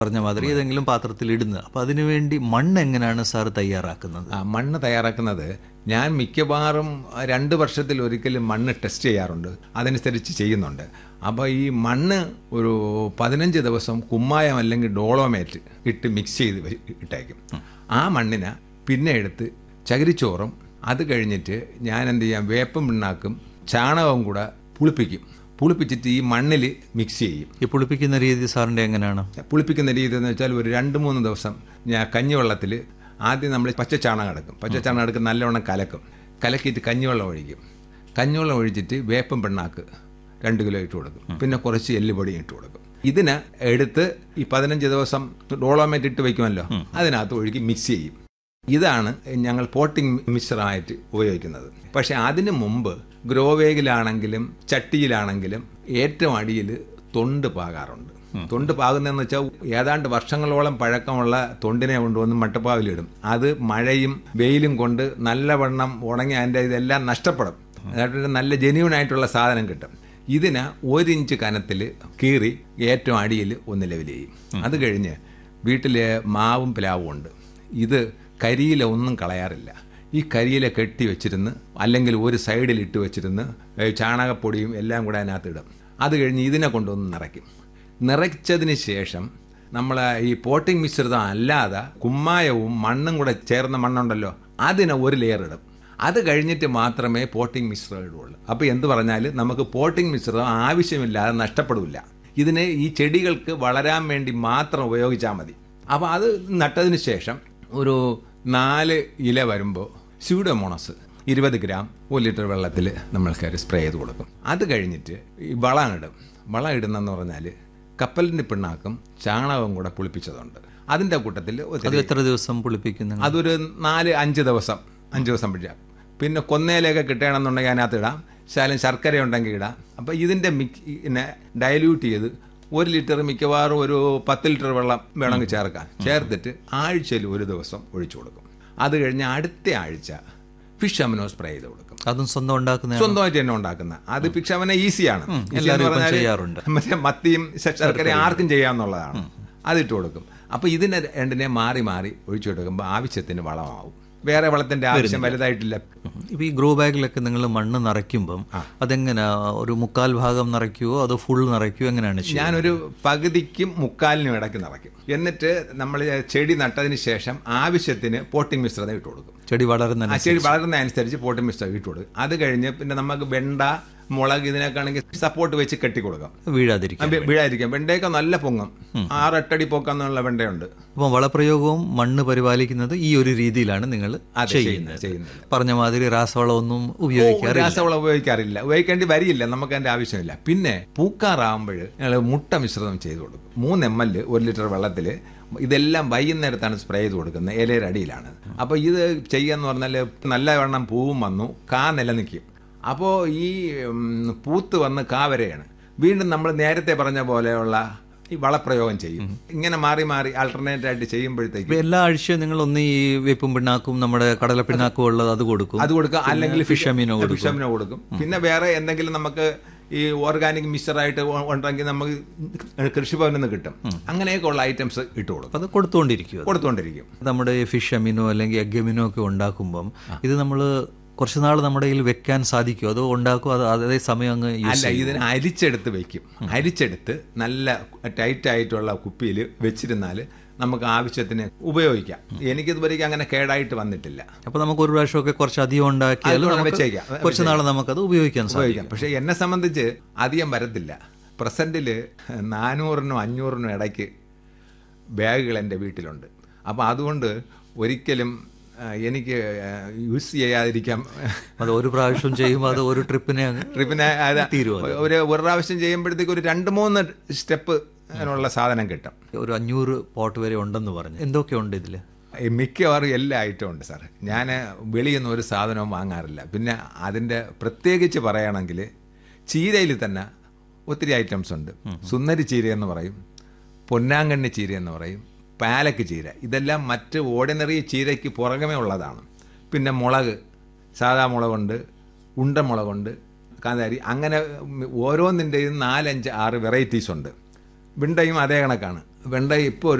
പറഞ്ഞ മാതിരി ഏതെങ്കിലും പാത്രത്തിൽ ഇടുന്നത് അപ്പൊ അതിനുവേണ്ടി മണ്ണ് എങ്ങനെയാണ് സാർ തയ്യാറാക്കുന്നത് ആ മണ്ണ് തയ്യാറാക്കുന്നത് ഞാൻ മിക്കവാറും രണ്ട് വർഷത്തിൽ ഒരിക്കലും മണ്ണ് ടെസ്റ്റ് ചെയ്യാറുണ്ട് അതനുസരിച്ച് ചെയ്യുന്നുണ്ട് അപ്പോൾ ഈ മണ്ണ് ഒരു പതിനഞ്ച് ദിവസം കുമ്മായം അല്ലെങ്കിൽ ഡോളോമേറ്റ് ഇട്ട് മിക്സ് ചെയ്ത് വെ- ഇട്ടേക്കും ആ മണ്ണിനെ പിന്നെ എടുത്ത് ചകിരിച്ചോറും അത് കഴിഞ്ഞിട്ട് ഞാൻ എന്ത് ചെയ്യാം വേപ്പും പിണ്ണാക്കും ചാണകവും കൂടെ പുളിപ്പിക്കും പുളിപ്പിച്ചിട്ട് ഈ മണ്ണിൽ മിക്സ് ചെയ്യും ഈ പുളിപ്പിക്കുന്ന രീതി സാറിന്റെ എങ്ങനെയാണ് പുളിപ്പിക്കുന്ന രീതി എന്ന് വെച്ചാൽ ഒരു രണ്ട് മൂന്ന് ദിവസം ഞാൻ കഞ്ഞിവെള്ളത്തിൽ ആദ്യം നമ്മൾ പച്ചച്ചാണകം എടുക്കും പച്ചച്ചാണകം എടുക്കും നല്ലവണ്ണം കലക്കും കലക്കിയിട്ട് കഞ്ഞിവെള്ളം ഒഴിക്കും കഞ്ഞിവെള്ളം ഒഴിച്ചിട്ട് വേപ്പും പിണ്ണാക്ക് രണ്ട് കിലോ ഇട്ട് കൊടുക്കും പിന്നെ കുറച്ച് എല്ലുപൊടിയും ഇട്ട് കൊടുക്കും ഇതിന് എടുത്ത് ഈ പതിനഞ്ച് ദിവസം ഡോളോമേറ്റ് ഇട്ട് വയ്ക്കുമല്ലോ അതിനകത്ത് ഒഴുകി മിക്സ് ചെയ്യും ഇതാണ് ഞങ്ങൾ പോട്ടിംഗ് മിക്സറായിട്ട് ഉപയോഗിക്കുന്നത് പക്ഷെ അതിനു മുമ്പ് ഗ്രോവേഗിലാണെങ്കിലും ചട്ടിയിലാണെങ്കിലും ഏറ്റവും അടിയിൽ തൊണ്ട് പാകാറുണ്ട് തൊണ്ട് പാകുന്നതെന്ന് വെച്ചാൽ ഏതാണ്ട് വർഷങ്ങളോളം പഴക്കമുള്ള തൊണ്ടിനെ കൊണ്ടുവന്ന് മട്ടപ്പാവിലിടും അത് മഴയും വെയിലും കൊണ്ട് നല്ലവണ്ണം ഉണങ്ങി അതിൻ്റെ ഇതെല്ലാം നഷ്ടപ്പെടും അതായത് നല്ല ജെന്യൂൻ ആയിട്ടുള്ള സാധനം കിട്ടും ഇതിന് ഒരിഞ്ച് കനത്തിൽ കീറി ഏറ്റവും അടിയിൽ ഒന്ന് ലെവൽ ചെയ്യും അത് കഴിഞ്ഞ് വീട്ടിലെ മാവും പ്ലാവും ഉണ്ട് ഇത് കരിയില ഒന്നും കളയാറില്ല ഈ കരിയില കെട്ടി വെച്ചിരുന്ന് അല്ലെങ്കിൽ ഒരു സൈഡിൽ ഇട്ട് വെച്ചിരുന്ന് ഏ, ചാണകപ്പൊടിയും എല്ലാം കൂടെ അതിനകത്ത് ഇടും അത് കഴിഞ്ഞ് ഇതിനെ കൊണ്ടുവന്ന് നിറയ്ക്കും നിറച്ചതിന് ശേഷം നമ്മൾ ഈ പോട്ടിംഗ് മിശ്രിതം അല്ലാതെ കുമ്മായവും മണ്ണും കൂടെ ചേർന്ന മണ്ണുണ്ടല്ലോ അതിനെ ഒരു ലെയർ ഇടും അത് കഴിഞ്ഞിട്ട് മാത്രമേ പോട്ടിംഗ് മിശ്രിതം ഇടുള്ളൂ അപ്പോൾ എന്ത് പറഞ്ഞാൽ നമുക്ക് പോട്ടിംഗ് മിശ്രിതം ആവശ്യമില്ലാതെ നഷ്ടപ്പെടില്ല ഇതിനെ ഈ ചെടികൾക്ക് വളരാൻ വേണ്ടി മാത്രം ഉപയോഗിച്ചാൽ മതി അപ്പോൾ അത് നട്ടതിന് ശേഷം ഒരു നാല് ഇല വരുമ്പോൾ സ്യൂഡോമോണസ് ഇരുപത് ഗ്രാം ഒരു ലിറ്റർ വെള്ളത്തിൽ നമ്മൾ കയറി സ്പ്രേ ചെയ്ത് കൊടുക്കും അത് കഴിഞ്ഞിട്ട് ഈ വളം ഇടും വളം ഇടുന്നെന്ന് പറഞ്ഞാൽ കപ്പലിൻ്റെ പിണ്ണാക്കും ചാണകവും കൂടെ പുളിപ്പിച്ചതുണ്ട് അതിൻ്റെ കൂട്ടത്തിൽ അത് ഒത്തിരി എത്ര ദിവസം പുളിപ്പിക്കുന്നു അതൊരു നാല് അഞ്ച് ദിവസം അഞ്ച് ദിവസം പിടിച്ചാൽ പിന്നെ കൊന്നയിലൊക്കെ കിട്ടണമെന്നുണ്ടെങ്കിൽ അതിനകത്ത് ഇടാം ശാലം ശർക്കര ഉണ്ടെങ്കിൽ ഇടാം അപ്പോൾ ഇതിൻ്റെ മിക് പിന്നെ ഡയല്യൂട്ട് ചെയ്ത് ഒരു ലിറ്റർ മിക്കവാറും ഒരു പത്ത് ലിറ്റർ വെള്ളം വേണമെങ്കിൽ ചേർക്കാം ചേർത്തിട്ട് ആഴ്ചയിൽ ഒരു ദിവസം ഒഴിച്ചു കൊടുക്കും അത് കഴിഞ്ഞ് അടുത്ത ആഴ്ച ഫിഷ് അമിനോ സ്പ്രേ ചെയ്ത് കൊടുക്കും അതും സ്വന്തം ഉണ്ടാക്കുന്ന സ്വന്തമായിട്ട് തന്നെ ഉണ്ടാക്കുന്ന അത് ഫിഷ് അവനെ ഈസിയാണ് Easy എന്ന് എല്ലാവരും ഇപ്പം പറഞ്ഞാല് ചെയ്യാറുണ്ട്. മറ്റേ മത്തിയും ശ- ശർക്കരയും ആർക്കും ചെയ്യാവുന്നതാണ് അതിട്ട് കൊടുക്കും അപ്പൊ ഇതിനെ രണ്ടിനെ മാറി മാറി ഒഴിച്ചു കൊടുക്കുമ്പോൾ ആവശ്യത്തിന് വളമാവും വേറെ വളത്തിന്റെ ആവശ്യം വലുതായിട്ടില്ല ഇപ്പൊ ഈ ഗ്രോ ബാഗിലൊക്കെ നിങ്ങൾ മണ്ണ് നിറയ്ക്കുമ്പം അതെങ്ങനെ ഒരു മുക്കാൽ ഭാഗം നിറയ്ക്കുവോ അതോ ഫുൾ നിറയ്ക്കുവോ എങ്ങനെയാണ് ചെയ്യുന്നത്? ഞാനൊരു പകുതിക്കും മുക്കാലിനും ഇടയ്ക്ക് നിറയ്ക്കും എന്നിട്ട് നമ്മൾ ചെടി നട്ടതിന് ശേഷം ആവശ്യത്തിന് പോട്ടിംഗ് മിശ്രിതം ഇട്ട് കൊടുക്കും ചെടി വളരുന്ന ആ ചെടി വളരുന്ന അനുസരിച്ച് പോട്ടിംഗ് മിശ്രിതം ഇട്ട് കൊടുക്കും അത് കഴിഞ്ഞ് പിന്നെ നമുക്ക് വെണ്ട മുളക് ഇതിനൊക്കെ ആണെങ്കിൽ സപ്പോർട്ട് വെച്ച് കെട്ടി കൊടുക്കാം വീഴാതിരിക്കും ആ, വി- വീഴാതിരിക്കാം വെണ്ടയൊക്കെ നല്ല പൊങ്ങും ആറെട്ടടി പൊക്കാന്നുള്ള വെണ്ടയുണ്ട് അപ്പം വളപ്രയോഗവും മണ്ണ് പരിപാലിക്കുന്നത് ഈ ഒരു രീതിയിലാണ് നിങ്ങൾ അതെ, ചെയ്യുന്നത് ചെയ്യുന്നത് പറഞ്ഞ മാതിരി രാസവളമൊന്നും ഉപയോഗിക്കാറില്ല രാസവളം ഉപയോഗിക്കാറില്ല ഉപയോഗിക്കേണ്ടി വരില്ല നമുക്ക് അതിന്റെ ആവശ്യമില്ല പിന്നെ പൂക്കാറാകുമ്പോൾ ഞങ്ങൾ മുട്ട മിശ്രിതം ചെയ്ത് കൊടുക്കും മൂന്ന് എം എൽ ഒരു ലിറ്റർ വെള്ളത്തിൽ ഇതെല്ലാം വൈകുന്നേരത്താണ് സ്പ്രേ ചെയ്ത് കൊടുക്കുന്നത് ഇലയുടെ അടിയിലാണ് അപ്പോൾ ഇത് ചെയ്യാന്ന് പറഞ്ഞാൽ നല്ലവണ്ണം പൂവും വന്നു കാ നിലനിൽക്കും അപ്പോൾ ഈ ഉം, പൂത്ത് വന്ന് കാ വരെയാണ് വീണ്ടും നമ്മൾ നേരത്തെ പറഞ്ഞ പോലെയുള്ള ഈ വളപ്രയോഗം ചെയ്യും ഇങ്ങനെ മാറി മാറി ആൾട്ടർനേറ്റ് ആയിട്ട് ചെയ്യുമ്പോഴത്തേക്ക് ഇപ്പൊ എല്ലാ ആഴ്ചയും നിങ്ങൾ ഒന്ന് ഈ വേപ്പും പിണ്ണാക്കും നമ്മുടെ കടല പിണ്ണാക്കും ഉള്ളത് അത് കൊടുക്കും അത് കൊടുക്കുക അല്ലെങ്കിൽ ഫിഷ് അമീനോ കൊടുക്കും ഫിഷ് അമിനോ കൊടുക്കും പിന്നെ വേറെ എന്തെങ്കിലും നമുക്ക് ഈ ഓർഗാനിക് മിക്സറായിട്ട് ഉണ്ടെങ്കിൽ നമുക്ക് കൃഷിഭവനിൽ നിന്ന് കിട്ടും അങ്ങനെയൊക്കെ ഉള്ള ഐറ്റംസ് ഇട്ട് കൊടുക്കും അത് കൊടുത്തുകൊണ്ടിരിക്കും കൊടുത്തുകൊണ്ടിരിക്കും നമ്മുടെ ഈ ഫിഷ് അമീനോ അല്ലെങ്കിൽ എഗ് അമീനോ ഒക്കെ ഉണ്ടാക്കുമ്പം ഇത് നമ്മൾ കുറച്ച് നാൾ നമ്മുടെ കയ്യിൽ വെക്കാൻ സാധിക്കും അത് ഉണ്ടാക്കും അത് അതേ സമയം അങ്ങ് യൂസ് അല്ല ഇതിന് അരിച്ചെടുത്ത് വെക്കും അരിച്ചെടുത്ത് നല്ല ടൈറ്റ് ആയിട്ടുള്ള കുപ്പിയിൽ വെച്ചിരുന്നാൽ നമുക്ക് ആവശ്യത്തിന് ഉപയോഗിക്കാം എനിക്കിതുവരെയ്ക്ക് അങ്ങനെ കേടായിട്ട് വന്നിട്ടില്ല അപ്പൊ നമുക്ക് ഒരു പ്രാവശ്യമൊക്കെ കുറച്ച് അധികം ഉണ്ടാക്കിയാൽ അതുകൊണ്ട് നമുക്ക് വെച്ചേക്കാം. കുറച്ച് നാൾ നമുക്കത് ഉപയോഗിക്കാൻ സാധിക്കും ഉപയോഗിക്കാം പക്ഷെ എന്നെ സംബന്ധിച്ച് അധികം വരത്തില്ല പ്രസന്റിൽ നാനൂറിനും അഞ്ഞൂറിനും ഇടയ്ക്ക് ബാഗുകൾ എൻ്റെ വീട്ടിലുണ്ട് അപ്പോൾ അതുകൊണ്ട് ഒരിക്കലും ആ, എനിക്ക് യൂസ് ചെയ്യാതിരിക്കാം അത് ഒരു പ്രാവശ്യം ചെയ്യുമ്പോൾ അത് ഒരു ട്രിപ്പിനെ അങ്ങ് ട്രിപ്പിന് അത് തീരുവോ അത്? ഒരു ഒരു പ്രാവശ്യം ചെയ്യുമ്പോഴത്തേക്ക് ഒരു രണ്ട് മൂന്ന് സ്റ്റെപ്പ് അതിനുള്ള സാധനം കിട്ടും ഒരു അഞ്ഞൂറ് പോട്ട് വരെ ഉണ്ടെന്ന് പറഞ്ഞു എന്തൊക്കെയുണ്ട് ഇതില് ഈ മിക്കവാറും എല്ലാ ഐറ്റവും ഉണ്ട് സാർ ഞാൻ വെളിയിൽ നിന്ന് ഒരു സാധനവും വാങ്ങാറില്ല പിന്നെ അതിൻ്റെ പ്രത്യേകിച്ച് പറയുകയാണെങ്കിൽ ചീരയിൽ തന്നെ ഒത്തിരി ഐറ്റംസ് ഉണ്ട് സുന്ദരി ചീര എന്ന് പറയും പൊന്നാങ്കണ്ണി ചീര എന്ന് പറയും പാലക്ക് ചീര ഇതെല്ലാം മറ്റ് ഓർഡിനറി ചീരയ്ക്ക് പുറകമേ ഉള്ളതാണ് പിന്നെ മുളക് സാധാ മുളകുണ്ട് ഉണ്ടമുളകുണ്ട് കാന്താരി അങ്ങനെ ഓരോന്നിൻ്റെയും നാലഞ്ച് ആറ് വെറൈറ്റീസ് ഉണ്ട് വെണ്ടയും അതേ കണക്കാണ് വെണ്ട ഇപ്പോൾ